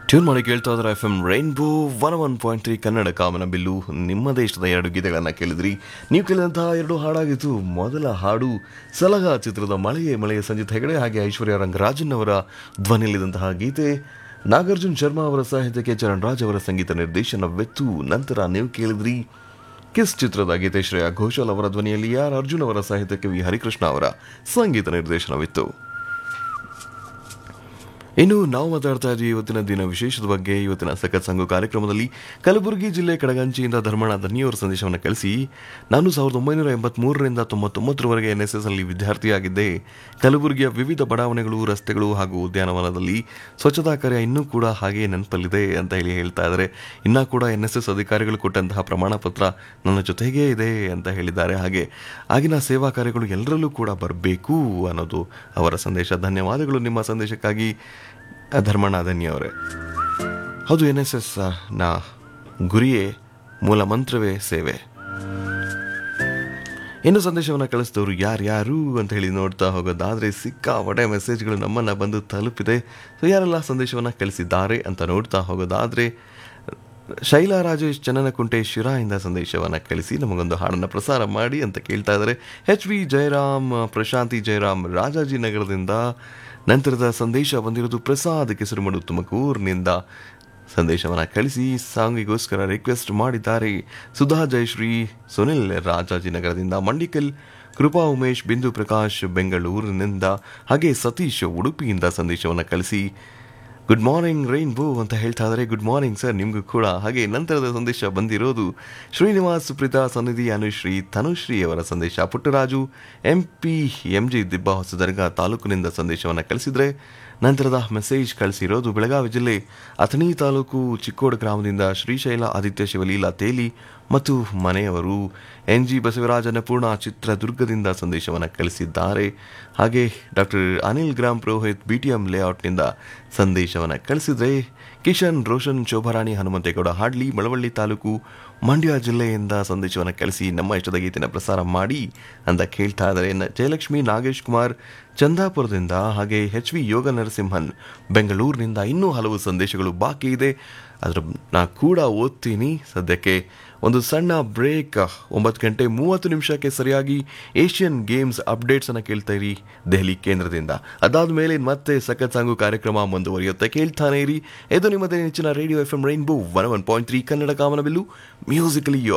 tune ಮಾಡಿ ಕೇಳ್ತಾ ಇದ್ರೆ F M rainbow one one point three Kannada ಕಾಮನ ಬಿಲ್ಲು ನಿಮ್ಮ ದೇಶದ ಎರಡು ಗೀತೆಗಳನ್ನು ಕೇಳಿದ್ರಿ ನೀವು ಕೇಳಿದಂತಹ ಎರಡು ಹಾಡಾಗಿತ್ತು ಮೊದಲ ಹಾಡು ಸಲಹಾ ಚಿತ್ರದ ಮಳೆಯೇ ಮಳೆಯ ಸಂಜಿತ್ ಹೆಗಡೆ ಹಾಗೆ ಐಶ್ವರ್ಯ ರಂಗರಾಜನ್ ಅವರ ಧ್ವನಿಯಲ್ಲಿದ್ದಂತಹ ಗೀತೆ ನಾಗಾರ್ಜುನ್ ಶರ್ಮಾ ಅವರ ಸಾಹಿತ್ಯಕ್ಕೆ ಚರಣ್ ರಾಜ್ ಅವರ ಸಂಗೀತ ನಿರ್ದೇಶನವೆತ್ತು ನಂತರ ನೀವು ಕೇಳಿದ್ರಿ ಕಿಸ್ ಚಿತ್ರದ ಗೀತೆ ಶ್ರೇಯಾ ಘೋಷಾಲ್ ಅವರ ಧ್ವನಿಯಲ್ಲಿ ಆರ್ ಅರ್ಜುನ್ ಅವರ ಸಾಹಿತ್ಯಕ್ಕೆ ವಿ ಹರಿಕೃಷ್ಣ ಅವರ ಸಂಗೀತ ನಿರ್ದೇಶನವಿತ್ತು ಇನ್ನು ನಾವು ಮಾತಾಡ್ತಾ ಇದ್ವಿ ಇವತ್ತಿನ ದಿನ ವಿಶೇಷದ ಬಗ್ಗೆ ಇವತ್ತಿನ ಸಖತ್ ಸಂಘ ಕಾರ್ಯಕ್ರಮದಲ್ಲಿ ಕಲಬುರಗಿ ಜಿಲ್ಲೆ ಕಡಗಂಚಿಯಿಂದ ಧರ್ಮಣ್ಣ ಧನ್ಯವರ ಸಂದೇಶವನ್ನು ಕಳಿಸಿ ನಾನು ಸಾವಿರದ ಒಂಬೈನೂರ ಎಂಬತ್ಮೂರರಿಂದ ತೊಂಬತ್ತೊಂಬತ್ತರವರೆಗೆ ಎನ್ ಎಸ್ ಎಸ್ ಅಲ್ಲಿ ವಿದ್ಯಾರ್ಥಿಯಾಗಿದ್ದೆ ಕಲಬುರಗಿಯ ವಿವಿಧ ಬಡಾವಣೆಗಳು ರಸ್ತೆಗಳು ಹಾಗೂ ಉದ್ಯಾನವನದಲ್ಲಿ ಸ್ವಚ್ಛತಾ ಕಾರ್ಯ ಇನ್ನೂ ಕೂಡ ಹಾಗೆ ನೆನಪಲ್ಲಿದೆ ಅಂತ ಹೇಳಿ ಹೇಳ್ತಾ ಇದ್ದಾರೆ ಇನ್ನೂ ಕೂಡ ಎನ್ ಎಸ್ ಎಸ್ ಅಧಿಕಾರಿಗಳು ಕೊಟ್ಟಂತಹ ಪ್ರಮಾಣ ಪತ್ರ ನನ್ನ ಜೊತೆಗೇ ಇದೆ ಅಂತ ಹೇಳಿದ್ದಾರೆ ಹಾಗೆ ಆಗಿನ ಸೇವಾ ಕಾರ್ಯಗಳು ಎಲ್ಲರಲ್ಲೂ ಕೂಡ ಬರಬೇಕು ಅನ್ನೋದು ಅವರ ಸಂದೇಶ ಧನ್ಯವಾದಗಳು ನಿಮ್ಮ ಸಂದೇಶಕ್ಕಾಗಿ ಧರ್ಮಣ್ಣ ಧನ್ಯ ಅವರೇ ಹೌದು ಎನ್ ಎಸ್ ಎಸ್ ನ ಗುರಿಯೇ ಮೂಲ ಮಂತ್ರವೇ ಸೇವೆ ಇನ್ನು ಸಂದೇಶವನ್ನು ಕಳಿಸಿದವರು ಯಾರ್ಯಾರು ಅಂತ ಹೇಳಿ ನೋಡ್ತಾ ಹೋಗೋದಾದ್ರೆ ಸಿಕ್ಕಾಪಟ್ಟೆ ಮೆಸೇಜ್ಗಳು ನಮ್ಮನ್ನು ಬಂದು ತಲುಪಿದೆ ಸೊ ಯಾರೆಲ್ಲ ಸಂದೇಶವನ್ನು ಕಳಿಸಿದ್ದಾರೆ ಅಂತ ನೋಡ್ತಾ ಹೋಗೋದಾದ್ರೆ ಶೈಲಾ ರಾಜೇಶ್ ಚನ್ನನಕುಂಟೆ ಶಿರಾಯಿಂದ ಸಂದೇಶವನ್ನು ಕಳಿಸಿ ನಮಗೊಂದು ಹಾಡನ್ನು ಪ್ರಸಾರ ಮಾಡಿ ಅಂತ ಕೇಳ್ತಾ ಇದ್ದಾರೆ ಎಚ್ ವಿ ಜಯರಾಮ್ ಪ್ರಶಾಂತಿ ಜಯರಾಮ್ ರಾಜಾಜಿನಗರದಿಂದ ನಂತರದ ಸಂದೇಶ ಬಂದಿರೋದು ಪ್ರಸಾದ್ ಕೆಸರುಮಡು ತುಮಕೂರಿನಿಂದ ಸಂದೇಶವನ್ನು ಕಳಿಸಿ ಸಾಂಗಿಗೋಸ್ಕರ ರಿಕ್ವೆಸ್ಟ್ ಮಾಡಿದ್ದಾರೆ ಸುಧಾ ಜಯಶ್ರೀ ಸುನಿಲ್ ರಾಜಾಜಿನಗರದಿಂದ ಮಂಡಿಕಲ್ ಕೃಪಾ ಉಮೇಶ್ ಬಿಂದು ಪ್ರಕಾಶ್ ಬೆಂಗಳೂರಿನಿಂದ ಹಾಗೆ ಸತೀಶ್ ಉಡುಪಿಯಿಂದ ಸಂದೇಶವನ್ನು ಕಳಿಸಿ ಗುಡ್ ಮಾರ್ನಿಂಗ್ ರೈನ್ಬೋ ಅಂತ ಹೇಳ್ತಾ ಇದ್ದಾರೆ ಗುಡ್ ಮಾರ್ನಿಂಗ್ ಸರ್ ನಿಮಗೂ ಕೂಡ ಹಾಗೆ ನಂತರದ ಸಂದೇಶ ಬಂದಿರೋದು ಶ್ರೀನಿವಾಸ್ ಸುಪ್ರೀತಾ ಸನ್ನಿಧಿ ಅನುಶ್ರೀ ತನುಶ್ರೀ ಅವರ ಸಂದೇಶ Puttaraju M P M G Dibba Hosadurga ತಾಲೂಕಿನಿಂದ ಸಂದೇಶವನ್ನು ಕಳಿಸಿದರೆ ನಂತರದ ಮೆಸೇಜ್ ಕಳಿಸಿರೋದು ಬೆಳಗಾವಿ ಜಿಲ್ಲೆ ಅಥಣಿ ತಾಲೂಕು ಚಿಕ್ಕೋಡ್ ಗ್ರಾಮದಿಂದ ಶ್ರೀಶೈಲ ಆದಿತ್ಯ ಶಿವಲೀಲಾ ತೇಲಿ ಮತ್ತು ಮನೆಯವರು ಎನ್ ಜಿ ಬಸವರಾಜ ಅನ್ನಪೂರ್ಣ ಚಿತ್ರದುರ್ಗದಿಂದ ಸಂದೇಶವನ್ನು ಕಳಿಸಿದ್ದಾರೆ ಹಾಗೆ doctor Anil Gram Purohit B T M ಲೇಔಟ್ನಿಂದ ಸಂದೇಶವನ್ನು ಕಳಿಸಿದರೆ ಕಿಶನ್ ರೋಷನ್ ಶೋಭಾರಾಣಿ ಹನುಮಂತೇಗೌಡ ಹಾಡ್ಲಿ ಮಳವಳ್ಳಿ ತಾಲೂಕು ಮಂಡ್ಯ ಜಿಲ್ಲೆಯಿಂದ ಸಂದೇಶವನ್ನು ಕಳಿಸಿ ನಮ್ಮ ಇಷ್ಟದ ಗೀತೆನ ಪ್ರಸಾರ ಮಾಡಿ ಅಂತ ಕೇಳ್ತಾ ಇದ್ದಾರೆ ನ- ಜಯಲಕ್ಷ್ಮಿ ನಾಗೇಶ್ ಕುಮಾರ್ ಚಂದಾಪುರದಿಂದ ಹಾಗೆ ಎಚ್ ವಿ ಯೋಗ ನರಸಿಂಹನ್ ಬೆಂಗಳೂರಿನಿಂದ ಇನ್ನೂ ಹಲವು ಸಂದೇಶಗಳು ಬಾಕಿ ಇದೆ ಅದರ ನಾ ಕೂಡ ಓದ್ತೀನಿ ಸದ್ಯಕ್ಕೆ ಒಂದು ಸಣ್ಣ ಬ್ರೇಕ್ ಒಂಬತ್ತು ಗಂಟೆ ಮೂವತ್ತು ನಿಮಿಷಕ್ಕೆ ಸರಿಯಾಗಿ ಏಷ್ಯನ್ ಗೇಮ್ಸ್ ಅಪ್ಡೇಟ್ಸ್ ಅನ್ನು ಕೇಳ್ತಾ ಇರಿ ದೆಹಲಿ ಕೇಂದ್ರದಿಂದ ಅದಾದ ಮೇಲೆ ಮತ್ತೆ ಸಖತ್ ಸಾಂಗು ಕಾರ್ಯಕ್ರಮ ಮುಂದುವರಿಯುತ್ತೆ ಕೇಳ್ತಾನೆ ಇರಿ ಇದು ನಿಮ್ಮದೇ ನೆಚ್ಚಿನ radio F M rainbow one one point three Kannada ಕಾಮನಬಿಲ್ಲು ಮ್ಯೂಸಿಕಲಿ